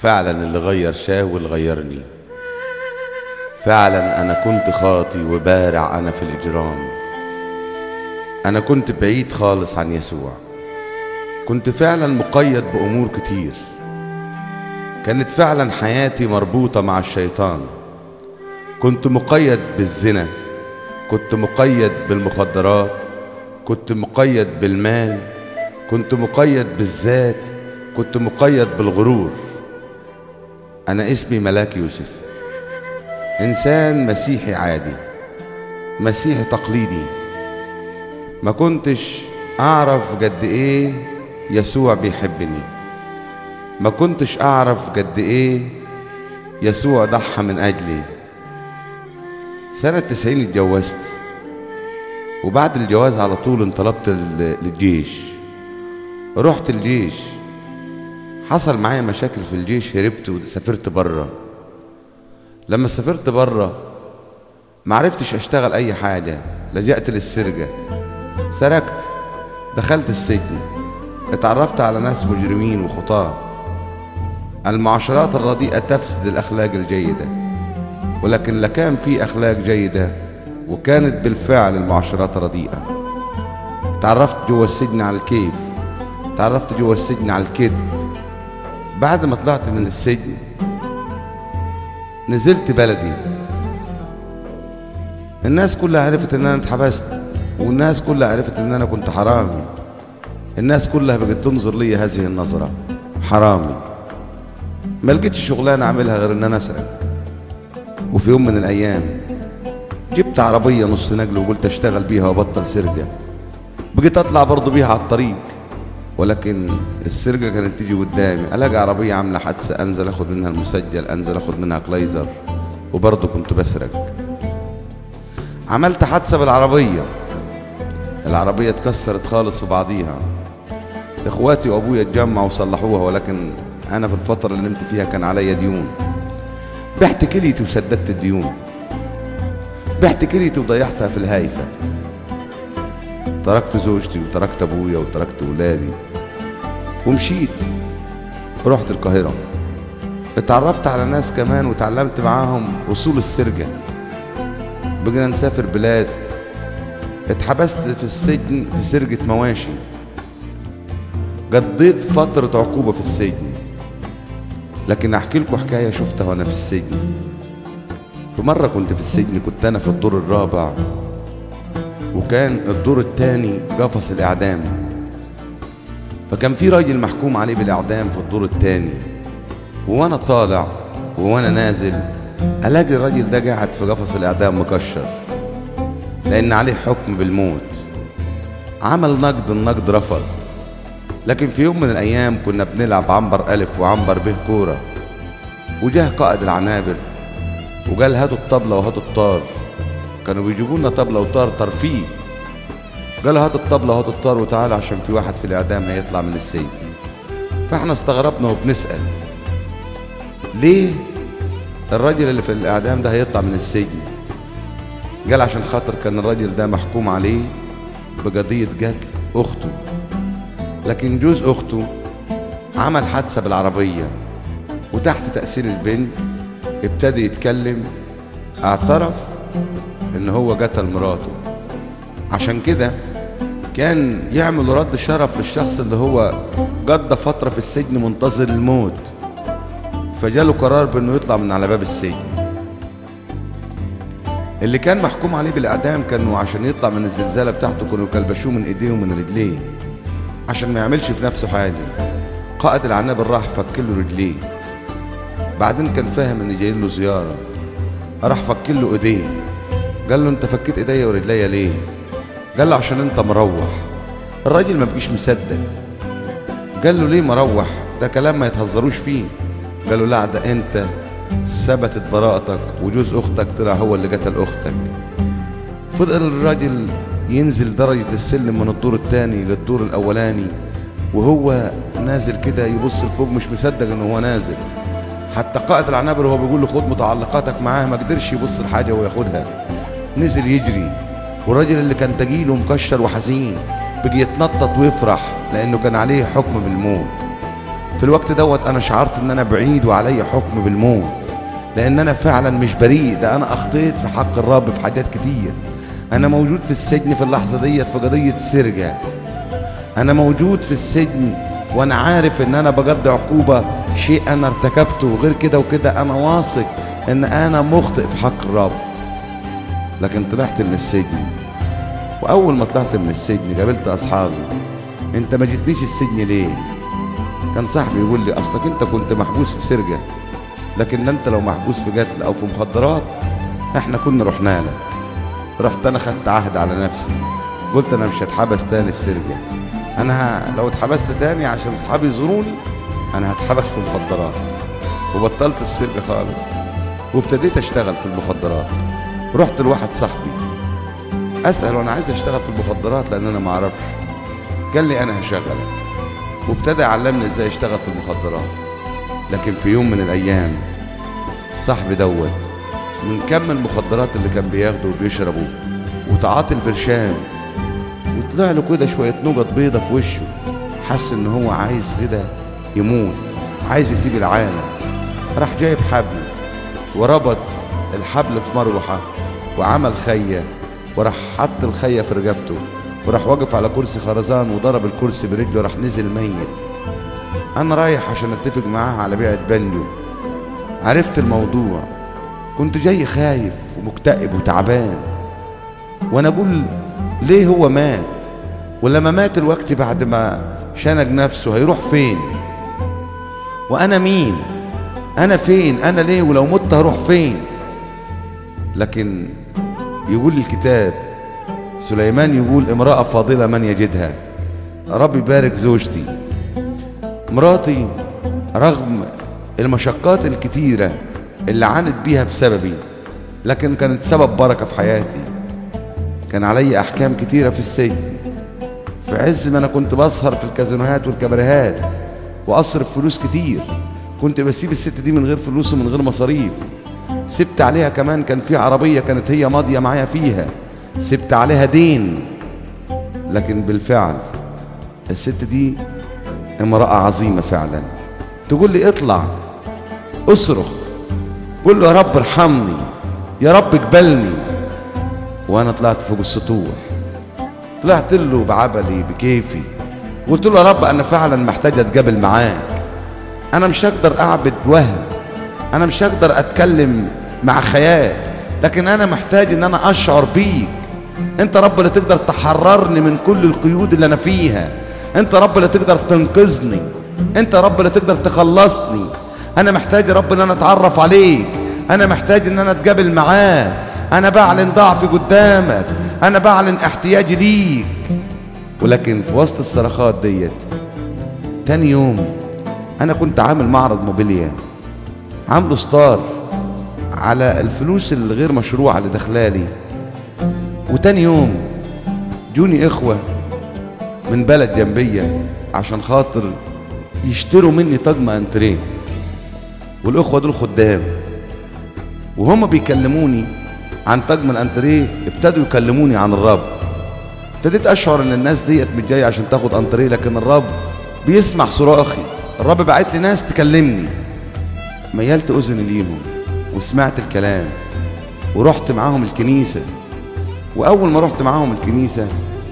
فعلا اللي غير شاول غيرني فعلا انا كنت خاطي وبارع انا في الاجرام انا كنت بعيد خالص عن يسوع كنت فعلا مقيد بامور كتير كانت فعلا حياتي مربوطه مع الشيطان كنت مقيد بالزنا كنت مقيد بالمخدرات كنت مقيد بالمال كنت مقيد بالذات كنت مقيد بالغرور انا اسمي ملاك يوسف انسان مسيحي عادي مسيحي تقليدي ما كنتش اعرف قد ايه يسوع بيحبني ما كنتش اعرف قد ايه يسوع ضحى من اجلي سنة تسعين اتجوزت وبعد الجواز على طول انطلبت لل- للجيش رحت الجيش حصل معايا مشاكل في الجيش هربت وسافرت بره لما سافرت بره معرفتش اشتغل اي حاجة لجأت للسرقة سرقت دخلت السجن اتعرفت على ناس مجرمين وخطاة المعاشرات الرديئة تفسد الأخلاق الجيدة ولكن لا كان في أخلاق جيدة وكانت بالفعل المعاشرات رديئة تعرفت جوا السجن على الكيف تعرفت جوا السجن على الكذب بعد ما طلعت من السجن نزلت بلدي الناس كلها عرفت ان انا اتحبست والناس كلها عرفت ان انا كنت حرامي الناس كلها بقت تنظر لي هذه النظرة حرامي ما لقيتش شغلانة اعملها غير ان انا اسرق وفي يوم من الايام جبت عربية نص نجل وقلت اشتغل بيها وابطل سرقة بقيت اطلع برضو بيها على الطريق ولكن السرقة كانت تيجي قدامي الاقي عربية عاملة حادثة انزل اخد منها المسجل انزل اخد منها كلايزر وبرضو كنت بسرق عملت حادثة بالعربية العربية اتكسرت خالص في بعضيها اخواتي وابويا اتجمعوا وصلحوها ولكن انا في الفترة اللي نمت فيها كان عليا ديون بعت كليتي وسددت الديون بعت كليتي وضيعتها في الهايفة تركت زوجتي وتركت ابويا وتركت ولادي ومشيت رحت القاهرة اتعرفت على ناس كمان وتعلمت معاهم اصول السرقة بقينا نسافر بلاد اتحبست في السجن في سرقة مواشي قضيت فترة عقوبة في السجن لكن احكي لكم حكاية شفتها وانا في السجن في مرة كنت في السجن كنت انا في الدور الرابع وكان الدور الثاني قفص الاعدام فكان في راجل محكوم عليه بالاعدام في الدور الثاني وانا طالع وانا نازل الاقي الراجل ده قاعد في قفص الاعدام مكشر لان عليه حكم بالموت عمل نقد النقد رفض لكن في يوم من الايام كنا بنلعب عنبر الف وعنبر به كوره وجاه قائد العنابر وقال هاتوا الطبله وهاتوا الطار كانوا بيجيبوا لنا طبله وطار ترفيه قال هات الطبله وهات الطار وتعالى عشان في واحد في الاعدام هيطلع من السجن فاحنا استغربنا وبنسال ليه الراجل اللي في الاعدام ده هيطلع من السجن قال عشان خاطر كان الراجل ده محكوم عليه بقضية قتل أخته لكن جوز أخته عمل حادثة بالعربية وتحت تأثير البنج ابتدى يتكلم اعترف ان هو قتل مراته عشان كده كان يعمل رد شرف للشخص اللي هو قضى فترة في السجن منتظر الموت فجاله قرار بانه يطلع من على باب السجن اللي كان محكوم عليه بالاعدام كانوا عشان يطلع من الزلزالة بتاعته كانوا كلبشوه من ايديه ومن رجليه عشان ما يعملش في نفسه حاجة قائد العنابر راح فك له رجليه بعدين كان فاهم ان جاي له زيارة راح فك له ايديه قال له انت فكيت ايديا ورجليا ليه قال له عشان انت مروح الراجل ما بقيش مصدق قال له ليه مروح ده كلام ما يتهزروش فيه قال له لا ده انت ثبتت براءتك وجوز اختك طلع هو اللي قتل اختك فضل الراجل ينزل درجة السلم من الدور الثاني للدور الاولاني وهو نازل كده يبص لفوق مش مصدق ان هو نازل حتى قائد العنابر وهو بيقول له خد متعلقاتك معاه ما قدرش يبص لحاجه وياخدها نزل يجري والراجل اللي كان تجيله مكشر وحزين بقي يتنطط ويفرح لانه كان عليه حكم بالموت في الوقت دوت انا شعرت ان انا بعيد وعلي حكم بالموت لان انا فعلا مش بريء ده انا اخطيت في حق الرب في حاجات كتير انا موجود في السجن في اللحظه ديت في قضيه سرقه انا موجود في السجن وانا عارف ان انا بجد عقوبه شيء انا ارتكبته وغير كده وكده انا واثق ان انا مخطئ في حق الرب لكن طلعت من السجن واول ما طلعت من السجن قابلت اصحابي انت ما جيتنيش السجن ليه كان صاحبي يقول لي اصلك انت كنت محبوس في سرقه لكن انت لو محبوس في قتل او في مخدرات احنا كنا رحنا لك رحت انا خدت عهد على نفسي قلت انا مش هتحبس تاني في سرقه انا ه... لو اتحبست تاني عشان صحابي يزوروني انا هتحبس في المخدرات وبطلت السرقه خالص وابتديت اشتغل في المخدرات رحت لواحد صاحبي اسال وانا عايز اشتغل في المخدرات لان انا ما اعرفش قال لي انا هشغلك وابتدى يعلمني ازاي اشتغل في المخدرات لكن في يوم من الايام صاحبي دوت من كم المخدرات اللي كان بياخده وبيشربه وتعاطي البرشام وطلع له كده شويه نقط بيضه في وشه حس ان هو عايز كده يموت عايز يسيب العالم راح جايب حبل وربط الحبل في مروحه وعمل خيه وراح حط الخيه في رقبته وراح واقف على كرسي خرزان وضرب الكرسي برجله راح نزل ميت انا رايح عشان اتفق معاه على بيعة بنجو عرفت الموضوع كنت جاي خايف ومكتئب وتعبان وانا اقول ليه هو مات ولما مات الوقت بعد ما شنج نفسه هيروح فين وانا مين انا فين انا ليه ولو مت هروح فين لكن يقول الكتاب سليمان يقول امرأة فاضلة من يجدها رب يبارك زوجتي مراتي رغم المشقات الكتيرة اللي عانت بيها بسببي لكن كانت سبب بركة في حياتي كان علي أحكام كتيرة في السجن في عز ما أنا كنت بسهر في الكازينوهات والكباريهات وأصرف فلوس كتير كنت بسيب الست دي من غير فلوس ومن غير مصاريف سبت عليها كمان كان في عربية كانت هي ماضية معايا فيها سبت عليها دين لكن بالفعل الست دي امرأة عظيمة فعلا تقول لي اطلع اصرخ قول له يا رب ارحمني يا رب اقبلني وانا طلعت فوق السطوح طلعت له بعبلي بكيفي قلت له يا رب انا فعلا محتاج اتقابل معاك انا مش هقدر اعبد وهم انا مش هقدر اتكلم مع خيال لكن انا محتاج ان انا اشعر بيك انت رب اللي تقدر تحررني من كل القيود اللي انا فيها انت رب اللي تقدر تنقذني انت رب اللي تقدر تخلصني انا محتاج يا رب ان انا اتعرف عليك انا محتاج ان انا اتقابل معاك انا بعلن ضعفي قدامك انا بعلن احتياجي ليك ولكن في وسط الصرخات ديت تاني يوم انا كنت عامل معرض موبيليا عامله ستار على الفلوس الغير مشروعه اللي داخلالي وتاني يوم جوني اخوه من بلد جنبية عشان خاطر يشتروا مني طقم انتريه والاخوه دول خدام وهم بيكلموني عن طقم الانتريه ابتدوا يكلموني عن الرب ابتديت اشعر ان الناس ديت مش جايه عشان تاخد انتريه لكن الرب بيسمع صراخي الرب بعت لي ناس تكلمني ميلت اذني ليهم وسمعت الكلام ورحت معاهم الكنيسه واول ما رحت معاهم الكنيسه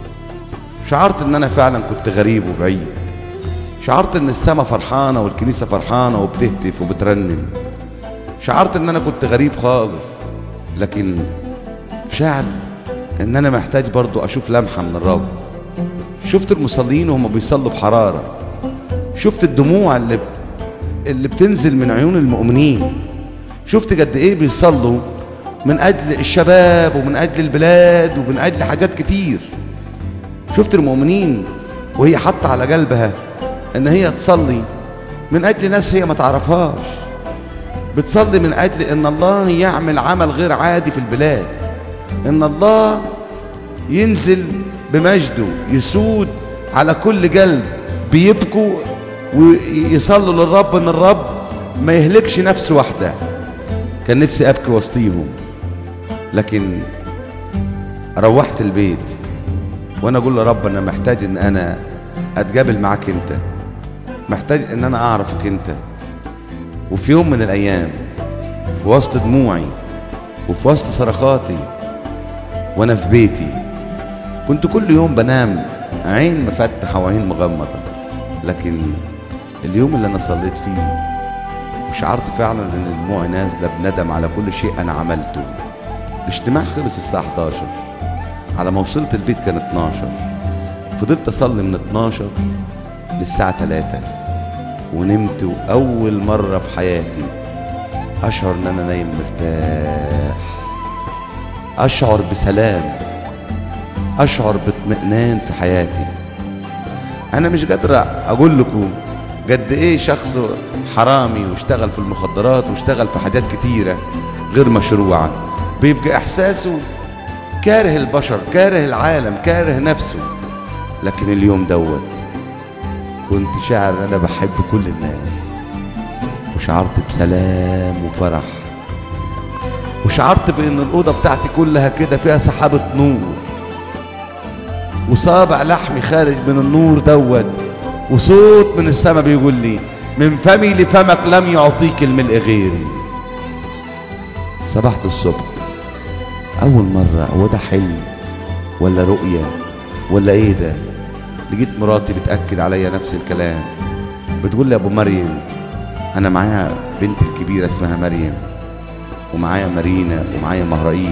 شعرت ان انا فعلا كنت غريب وبعيد شعرت ان السما فرحانه والكنيسه فرحانه وبتهتف وبترنم شعرت ان انا كنت غريب خالص لكن شعر ان انا محتاج برضو اشوف لمحه من الرب شفت المصلين وهم بيصلوا بحراره شفت الدموع اللي اللي بتنزل من عيون المؤمنين شفت قد ايه بيصلوا من اجل الشباب ومن اجل البلاد ومن اجل حاجات كتير شفت المؤمنين وهي حاطه على قلبها ان هي تصلي من اجل ناس هي ما تعرفهاش بتصلي من اجل ان الله يعمل عمل غير عادي في البلاد ان الله ينزل بمجده يسود على كل قلب بيبكوا ويصلوا للرب ان الرب ما يهلكش نفس واحده كان نفسي ابكي وسطيهم لكن روحت البيت وانا اقول له رب انا محتاج ان انا اتقابل معاك انت محتاج ان انا اعرفك انت وفي يوم من الايام في وسط دموعي وفي وسط صرخاتي وانا في بيتي كنت كل يوم بنام عين مفتحة وعين مغمضة لكن اليوم اللي انا صليت فيه وشعرت فعلا ان دموعي نازلة بندم على كل شيء انا عملته الاجتماع خلص الساعة 11 على ما وصلت البيت كان 12 فضلت اصلي من 12 للساعة 3 ونمت وأول مرة في حياتي أشعر إن أنا نايم مرتاح أشعر بسلام أشعر باطمئنان في حياتي أنا مش قادر أقول لكم قد إيه شخص حرامي واشتغل في المخدرات واشتغل في حاجات كتيرة غير مشروعة بيبقى إحساسه كاره البشر كاره العالم كاره نفسه لكن اليوم دوت كنت شاعر ان انا بحب كل الناس وشعرت بسلام وفرح وشعرت بان الاوضه بتاعتي كلها كده فيها سحابه نور وصابع لحمي خارج من النور دوت وصوت من السماء بيقول لي من فمي لفمك لم يعطيك الملء غيري صبحت الصبح اول مره هو ده حلم ولا رؤيه ولا ايه ده لقيت مراتي بتاكد عليا نفس الكلام بتقول لي يا ابو مريم انا معايا بنت الكبيره اسمها مريم ومعايا مارينا ومعايا مهرائيل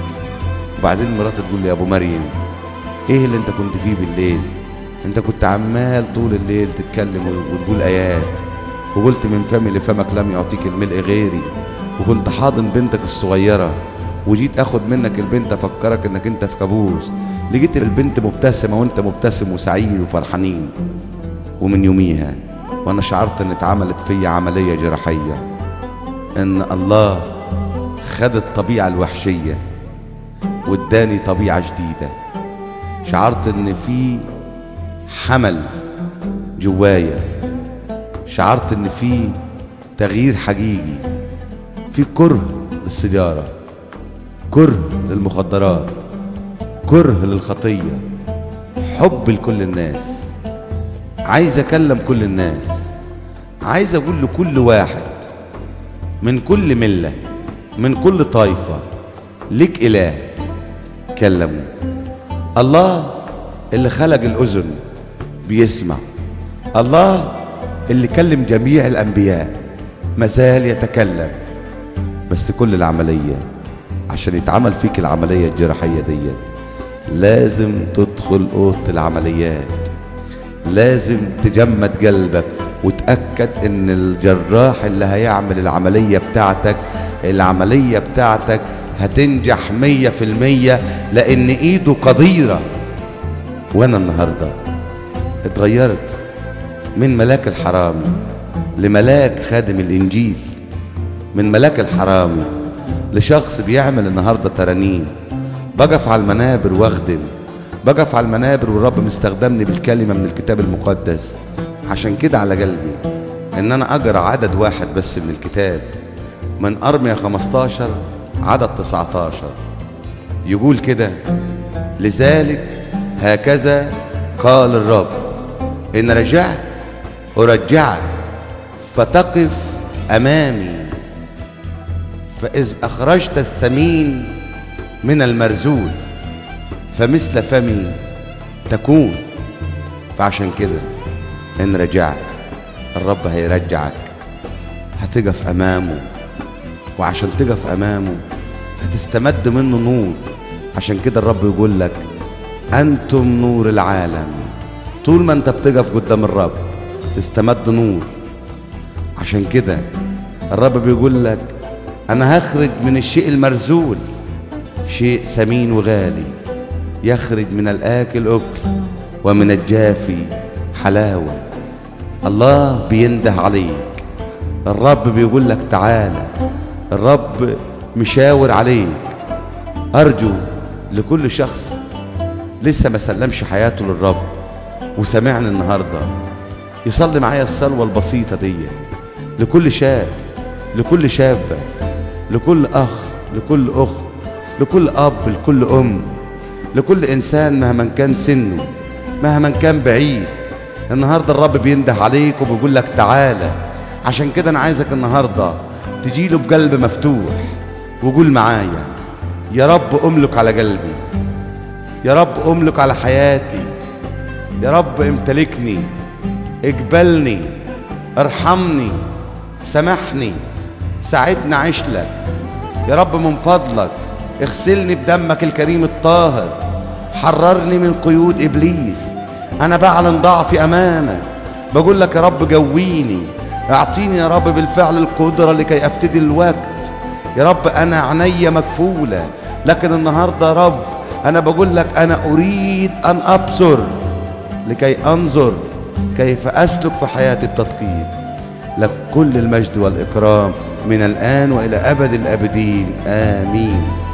وبعدين مراتي تقول لي يا ابو مريم ايه اللي انت كنت فيه بالليل انت كنت عمال طول الليل تتكلم وتقول ايات وقلت من فمي لفمك لم يعطيك الملء غيري وكنت حاضن بنتك الصغيره وجيت اخد منك البنت افكرك انك انت في كابوس لقيت البنت مبتسمه وانت مبتسم وسعيد وفرحانين ومن يوميها وانا شعرت ان اتعملت فيا عمليه جراحيه ان الله خد الطبيعه الوحشيه واداني طبيعه جديده شعرت ان في حمل جوايا شعرت ان في تغيير حقيقي في كره للسيجاره كره للمخدرات كره للخطيه حب لكل الناس عايز اكلم كل الناس عايز اقول لكل واحد من كل مله من كل طائفه ليك اله كلمه الله اللي خلق الاذن بيسمع الله اللي كلم جميع الانبياء مازال يتكلم بس كل العمليه عشان يتعمل فيك العمليه الجراحيه ديت لازم تدخل اوضه العمليات لازم تجمد قلبك وتأكد ان الجراح اللي هيعمل العملية بتاعتك العملية بتاعتك هتنجح مية في المية لان ايده قديرة وانا النهاردة اتغيرت من ملاك الحرامي لملاك خادم الانجيل من ملاك الحرامي لشخص بيعمل النهاردة ترانيم بقف على المنابر واخدم بقف على المنابر والرب مستخدمني بالكلمة من الكتاب المقدس عشان كده على قلبي ان انا اقرا عدد واحد بس من الكتاب من ارميا 15 عدد 19 يقول كده لذلك هكذا قال الرب ان رجعت ارجعك فتقف امامي فاذ اخرجت الثمين من المرزول فمثل فمي تكون فعشان كده ان رجعت الرب هيرجعك هتقف امامه وعشان تقف امامه هتستمد منه نور عشان كده الرب يقول لك انتم نور العالم طول ما انت بتقف قدام الرب تستمد نور عشان كده الرب بيقول لك انا هخرج من الشيء المرزول شيء ثمين وغالي يخرج من الآكل أكل ومن الجافي حلاوة الله بينده عليك الرب بيقول لك تعالى الرب مشاور عليك أرجو لكل شخص لسه ما سلمش حياته للرب وسمعني النهاردة يصلي معايا الصلوة البسيطة دي لكل شاب لكل شابة لكل أخ لكل أخت لكل أب لكل أم لكل إنسان مهما كان سنه مهما كان بعيد النهارده الرب بينده عليك وبيقول لك تعالى عشان كده انا عايزك النهارده تجيله بقلب مفتوح وقول معايا يا رب املك على قلبي يا رب املك على حياتي يا رب امتلكني اقبلني ارحمني سامحني ساعدني اعيش لك يا رب من فضلك اغسلني بدمك الكريم الطاهر حررني من قيود ابليس انا بعلن ضعفي امامك بقول لك يا رب جويني اعطيني يا رب بالفعل القدره لكي افتدي الوقت يا رب انا عينيا مكفوله لكن النهارده يا رب انا بقول لك انا اريد ان ابصر لكي انظر كيف اسلك في حياتي التدقيق لك كل المجد والاكرام من الان والى ابد الابدين امين